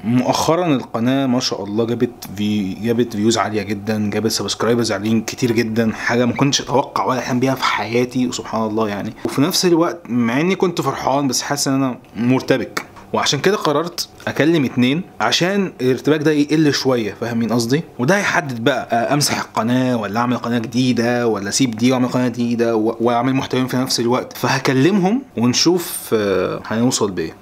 مؤخرا القناه ما شاء الله جابت في جابت فيوز عاليه جدا جابت سبسكرايبرز عاليين كتير جدا حاجه ما كنتش اتوقع ولا احلم بيها في حياتي وسبحان الله يعني وفي نفس الوقت مع اني كنت فرحان بس حاسس ان انا مرتبك وعشان كده قررت اكلم اتنين عشان الارتباك ده يقل شويه فاهمين قصدي وده هيحدد بقى آه، امسح القناه ولا اعمل قناه جديده ولا اسيب دي واعمل قناه جديده و- واعمل محتويين في نفس الوقت فهكلمهم ونشوف آه، هنوصل بايه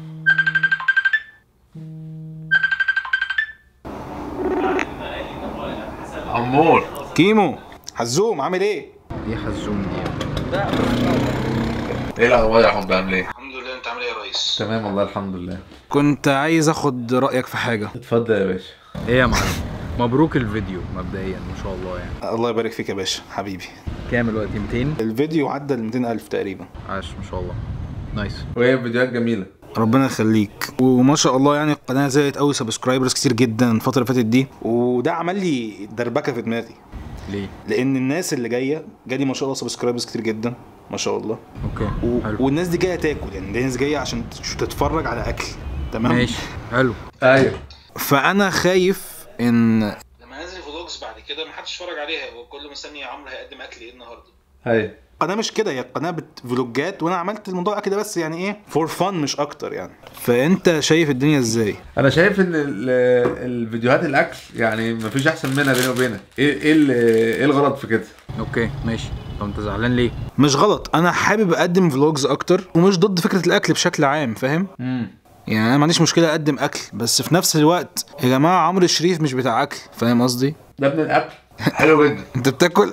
عمور كيمو حزوم عامل ايه ايه حزوم دي ايه الاخبار يا حب عامل ايه؟ الحمد لله انت عامل ايه يا ريس تمام والله الحمد لله كنت عايز اخد رايك في حاجه اتفضل يا باشا ايه يا معلم مبروك الفيديو مبدئيا ما شاء الله يعني الله يبارك فيك يا باشا حبيبي كام الوقت 200 الفيديو عدى ال 200 الف تقريبا عاش ما شاء الله نايس وهي فيديوهات جميله ربنا يخليك وما شاء الله يعني القناه زادت قوي سبسكرايبرز كتير جدا الفتره اللي فاتت دي وده عمل لي دربكه في دماغي ليه لان الناس اللي جايه جالي ما شاء الله سبسكرايبرز كتير جدا ما شاء الله اوكي و... حلو والناس دي جايه تاكل يعني الناس جايه عشان تش- تتفرج على اكل تمام ماشي حلو ايوه فانا خايف ان لما انزل فلوجز بعد كده محدش يتفرج عليها وكل مستني يا عمرو هيقدم اكل ايه النهارده ايوه القناه مش كده هي القناه بت- فلوجات وانا عملت الموضوع كده بس يعني ايه فور فن مش اكتر يعني فانت شايف الدنيا ازاي انا شايف ان ال- الفيديوهات الاكل يعني مفيش احسن منها بيني وبينك ايه ايه ال- ايه الغلط في كده؟ اوكي ماشي طب انت زعلان ليه مش غلط انا حابب اقدم فلوجز اكتر ومش ضد فكره الاكل بشكل عام فاهم امم يعني انا ما عنديش مشكله اقدم اكل بس في نفس الوقت يا جماعه عمرو الشريف مش بتاع اكل فاهم قصدي ده ابن الاكل حلو جدا انت بتاكل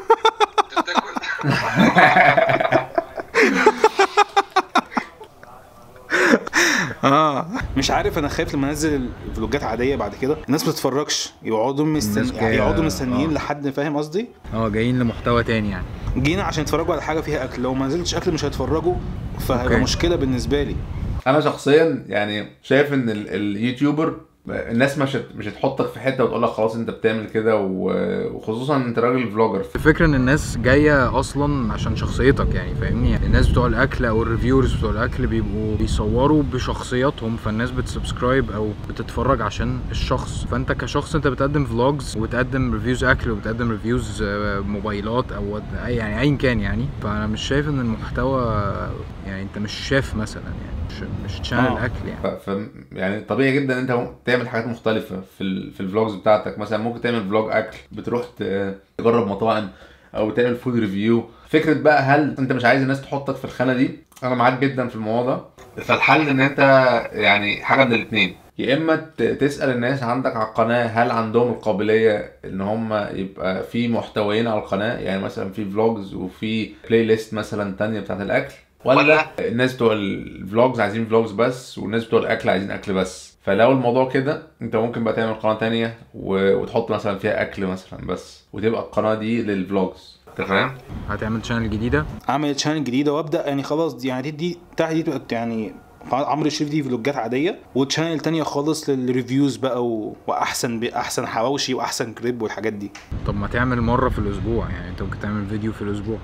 اه مش عارف انا خايف لما انزل فلوجات عاديه بعد كده الناس ما تتفرجش يقعدوا مستن... الناس يعني جاية- يقعدوا مستنيين آه. لحد فاهم قصدي اه جايين لمحتوى تاني يعني جينا عشان يتفرجوا على حاجه فيها اكل لو ما نزلتش اكل مش هيتفرجوا فهيبقى أوكي. مشكله بالنسبه لي انا شخصيا يعني شايف ان ال- اليوتيوبر الناس مش هت- مش هتحطك في حته وتقول لك خلاص انت بتعمل كده و- وخصوصا انت راجل فلوجر الفكرة ان الناس جاية اصلا عشان شخصيتك يعني فاهمني يعني الناس بتوع الاكل او الريفيورز بتوع الاكل بيبقوا بيصوروا بشخصياتهم فالناس بتسبسكرايب او بتتفرج عشان الشخص فانت كشخص انت بتقدم فلوجز وتقدم ريفيوز اكل وبتقدم ريفيوز موبايلات او what- اي يعني ايا كان يعني فانا مش شايف ان المحتوى يعني انت مش شاف مثلا يعني مش مش تشانل آه. اكل يعني ف... ف... يعني طبيعي جدا ان انت ممكن تعمل حاجات مختلفه في ال... في الفلوجز بتاعتك مثلا ممكن تعمل فلوج اكل بتروح ت... تجرب مطاعم او تعمل فود ريفيو فكره بقى هل انت مش عايز الناس تحطك في الخانه دي انا معاك جدا في الموضوع ده فالحل ان انت يعني حاجه من الاثنين يا اما ت- تسال الناس عندك على القناه هل عندهم القابليه ان هم يبقى في محتويين على القناه يعني مثلا في فلوجز وفي بلاي ليست مثلا تانية بتاعت الاكل ولا الناس بتوع الفلوجز عايزين فلوجز بس والناس بتوع الاكل عايزين اكل بس فلو الموضوع كده انت ممكن بقى تعمل قناه تانية و... وتحط مثلا فيها اكل مثلا بس وتبقى القناه دي للفلوجز انت فاهم؟ هتعمل شانل جديدة اعمل تشانل جديده وابدا يعني خلاص دي يعني دي, دي بتاعتي دي تبقى يعني عمرو الشريف دي فلوجات عاديه وتشانل تانية خالص للريفيوز بقى و... واحسن باحسن حواوشي واحسن كريب والحاجات دي طب ما تعمل مرة في الاسبوع يعني انت ممكن تعمل فيديو في الاسبوع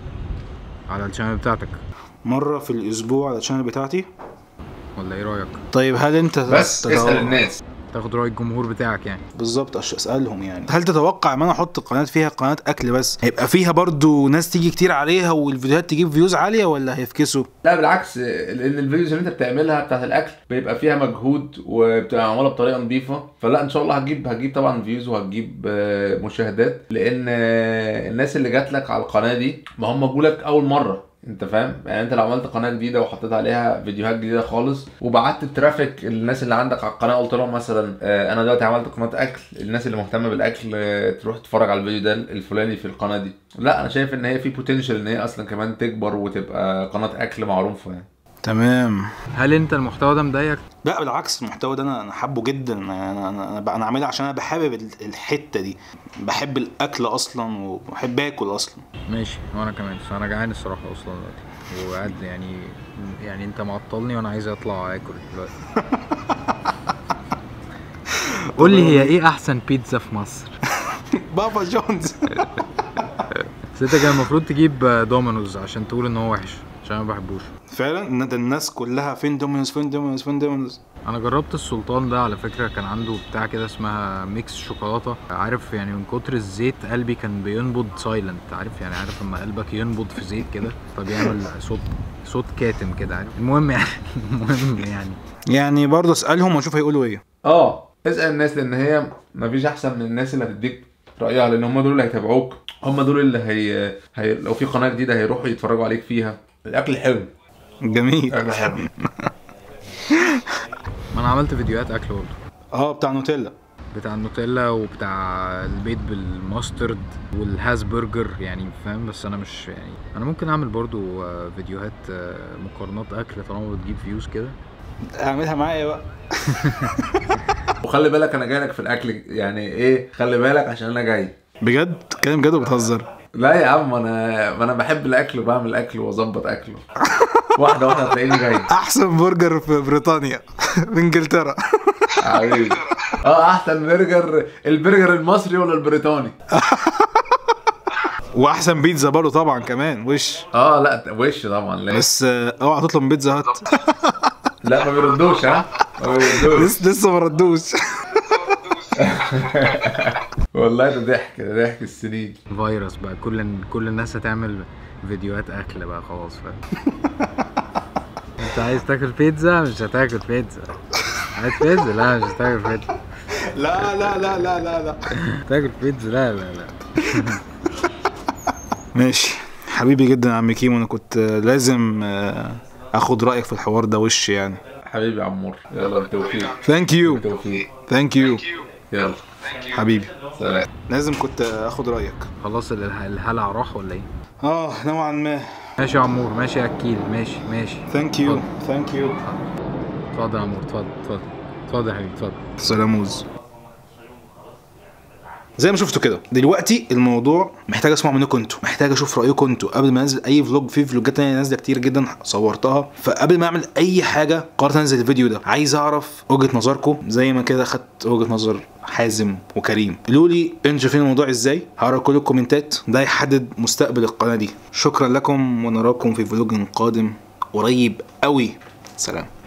على الشانل بتاعتك مره في الاسبوع على الشانل بتاعتي ولا ايه رايك طيب هل انت بس تتوقع- اسال الناس تاخد راي الجمهور بتاعك يعني بالظبط أش- اسالهم يعني هل تتوقع ان انا احط قناه فيها قناه اكل بس هيبقى فيها برضو ناس تيجي كتير عليها والفيديوهات تجيب فيوز عاليه ولا هيفكسوا لا بالعكس لان الفيديوز اللي انت بتعملها بتاعت الاكل بيبقى فيها مجهود وبتبقى معموله بطريقه نظيفه فلا ان شاء الله هتجيب هتجيب طبعا فيوز وهتجيب آه، مشاهدات لان آه، الناس اللي جات لك على القناه دي ما هم جولك اول مره انت فاهم يعني انت لو عملت قناه جديده وحطيت عليها فيديوهات جديده خالص وبعت الترافيك الناس اللي عندك على القناه قلت لهم مثلا آه، انا دلوقتي عملت قناه اكل الناس اللي مهتمه بالاكل آه، تروح تتفرج على الفيديو ده الفلاني في القناه دي لا انا شايف ان هي في بوتنشال ان هي اصلا كمان تكبر وتبقى قناه اكل معروفه يعني تمام هل انت المحتوى ده مضايقك لا بالعكس المحتوى ده انا انا حابه جدا انا انا انا, أنا, أنا عاملها عشان انا بحابب ال- الحته دي بحب الاكل اصلا وبحب اكل اصلا ماشي وانا كمان بس انا جعان الصراحه اصلا دلوقتي وقاعد يعني يعني انت معطلني وانا عايز اطلع اكل دلوقتي قول لي هي ايه احسن بيتزا في مصر بابا جونز بس انت كان المفروض تجيب دومينوز عشان تقول ان هو وحش عشان انا ما بحبوش فعلا ان ده الناس كلها فين دومينوز فين دومينوز فين دومينوز انا جربت السلطان ده على فكره كان عنده بتاع كده اسمها ميكس شوكولاته عارف يعني من كتر الزيت قلبي كان بينبض سايلنت عارف يعني عارف لما قلبك ينبض في زيت كده فبيعمل صوت صوت كاتم كده عارف المهم يعني المهم يعني يعني برضه اسالهم واشوف هيقولوا ايه اه اسال الناس لان هي مفيش احسن من الناس اللي هتديك رايها لان هم دول اللي هيتابعوك هم دول اللي هي... هي... لو في قناه جديده هيروحوا يتفرجوا عليك فيها الاكل حلو جميل الاكل حلو ما انا عملت فيديوهات اكل برضه اه بتاع نوتيلا بتاع النوتيلا وبتاع البيض بالماسترد والهاز برجر يعني فاهم بس انا مش يعني انا ممكن اعمل برضو آه، فيديوهات آه، مقارنات اكل طالما بتجيب فيوز كده اعملها معايا بقى وخلي بالك انا جاي لك في الاكل يعني ايه خلي بالك عشان انا جاي بجد تتكلم جد وبتهزر لا يا عم انا ما انا بحب الاكل وبعمل اكل واظبط اكله واحده واحده هتلاقيني جاي احسن برجر في بريطانيا في انجلترا حبيبي اه احسن برجر البرجر المصري ولا البريطاني واحسن بيتزا برضه طبعا كمان وش اه لا وش طبعا لا بس آه، اوعى تطلب من بيتزا هات لا ما بيردوش ها ما بيردوش لسه لسه ما ردوش والله ده ضحك ده ضحك السنين فيروس بقى كل كل الناس هتعمل فيديوهات اكل بقى خلاص فاهم انت عايز تاكل بيتزا مش هتاكل بيتزا عايز بيتزا لا مش هتاكل بيتزا لا لا لا لا لا لا تاكل بيتزا لا لا لا ماشي حبيبي جدا يا عم كيمو انا كنت آه، لازم آه، اخد رايك في الحوار ده وش يعني حبيبي يا عمور يلا بالتوفيق ثانك يو بالتوفيق ثانك يو يلا حبيبي سلام لازم كنت اخد رايك خلاص ال- الهلع راح ولا ايه اه نوعا ما ماشي يا عمور ماشي يا اكيل ماشي ماشي ثانك يو ثانك يو اتفضل يا عمور اتفضل اتفضل اتفضل يا حبيبي اتفضل سلاموز زي ما شفتوا كده دلوقتي الموضوع محتاج اسمع منكم انتوا محتاج اشوف رايكم انتوا قبل ما انزل اي فلوج في فلوجات تانية نازله كتير جدا صورتها فقبل ما اعمل اي حاجه قررت انزل الفيديو ده عايز اعرف وجهه نظركم زي ما كده خدت وجهه نظر حازم وكريم قولوا لي انتوا شايفين الموضوع ازاي هقرا كل الكومنتات ده يحدد مستقبل القناه دي شكرا لكم ونراكم في فلوج قادم قريب قوي سلام